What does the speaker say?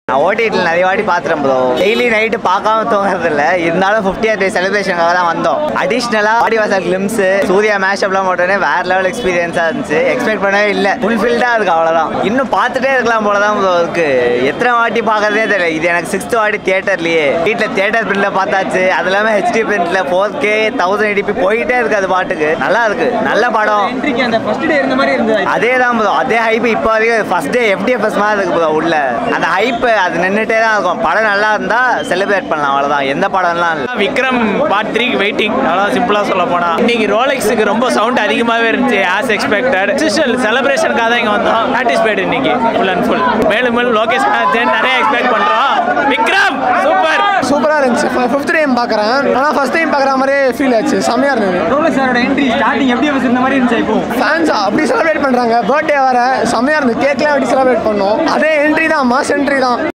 நான் ஓடிடியில் நிறைய வாட்டி பார்த்துறேன் ப்ரோ டெய்லி நைட்டு பார்க்காம தூங்குறது இல்ல இருந்தாலும் ஃபிஃப்டி டே செலிப்ரேஷனுக்காக தான் வந்தோம் அடிஷ்னலாக ஆடி வாசல் கிளிம்ஸ் சூர்யா மேஷப்லாம் போட்டோன்னே வேற லெவல் எக்ஸ்பீரியன்ஸாக இருந்துச்சு எக்ஸ்பெக்ட் பண்ணவே இல்லை ஃபுல்ஃபில்டாக இருக்கு அவ்வளோதான் இன்னும் பார்த்துட்டே இருக்கலாம் போல தான் ப்ரோ இருக்கு எத்தனை வாட்டி பார்க்கறதே தெரியல இது எனக்கு சிக்ஸ்த் வாட்டி தியேட்டர்லயே வீட்டில் தியேட்டர் பிரிண்ட்ல பார்த்தாச்சு அது இல்லாமல் ஹெச்டி பிரிண்ட்ல ஃபோர் கே தௌசண்ட் எயிட்டி போயிட்டே இருக்கு அது பாட்டுக்கு நல்லா இருக்கு நல்ல படம் என்ட்ரிக்கு அந்த ஃபர்ஸ்ட் டே இருந்த மாதிரி இருந்தது அதே தான் ப்ரோ அதே ஹைப் இப்போ வரைக்கும் ஃபர்ஸ்ட் டே எஃப்டிஎஃப்எஸ் மாதிரி இருக்கு ப்ரோ உள்ள அந்த ஹைப் அது நின்றுட்டே தான் இருக்கும் படம் நல்லா இருந்தா செலிப்ரேட் பண்ணலாம் அவ்வளோதான் எந்த படம்லாம் இல்லை விக்ரம் பார்ட் த்ரீ வெயிட்டிங் அவ்வளோ சிம்பிளாக சொல்ல போனா இன்னைக்கு ரோலெக்ஸுக்கு ரொம்ப சவுண்ட் அதிகமாகவே இருந்துச்சு ஆஸ் எக்ஸ்பெக்டட் ஸ்பெஷல் செலிப்ரேஷனுக்காக தான் இங்கே வந்தோம் சாட்டிஸ்ஃபைடு இன்னைக்கு ஃபுல் அண்ட் ஃபுல் மேலும் மேலும் லோகேஷ் கனகராஜன் நிறைய எக்ஸ்பெக்ட் பண்ணுறோம் விக்ரம் சூப்பர் சூப்பராக இருந்துச்சு ஃபிஃப்த் டைம் பார்க்குறேன் ஆனால் ஃபர்ஸ்ட் டைம் பார்க்குற மாதிரியே ஃபீல் ஆச்சு செம்மையாக இருந்தது ரோலக்ஸ் சாரோட என்ட்ரி ஸ்டார்டிங் எப்படி இருந்த மாதிரி இருந்துச்சு இப்போ ஃபேன்ஸ் அப்படி செலிப்ரேட் பண்ணுறாங்க பர்த்டே வர செம்மையாக இருந்தது கேக்லாம் வெட்டி செலிப்ரேட் பண்ணோம் அதே என்ட்ரி தான் மாஸ் என்ட்ரி தான்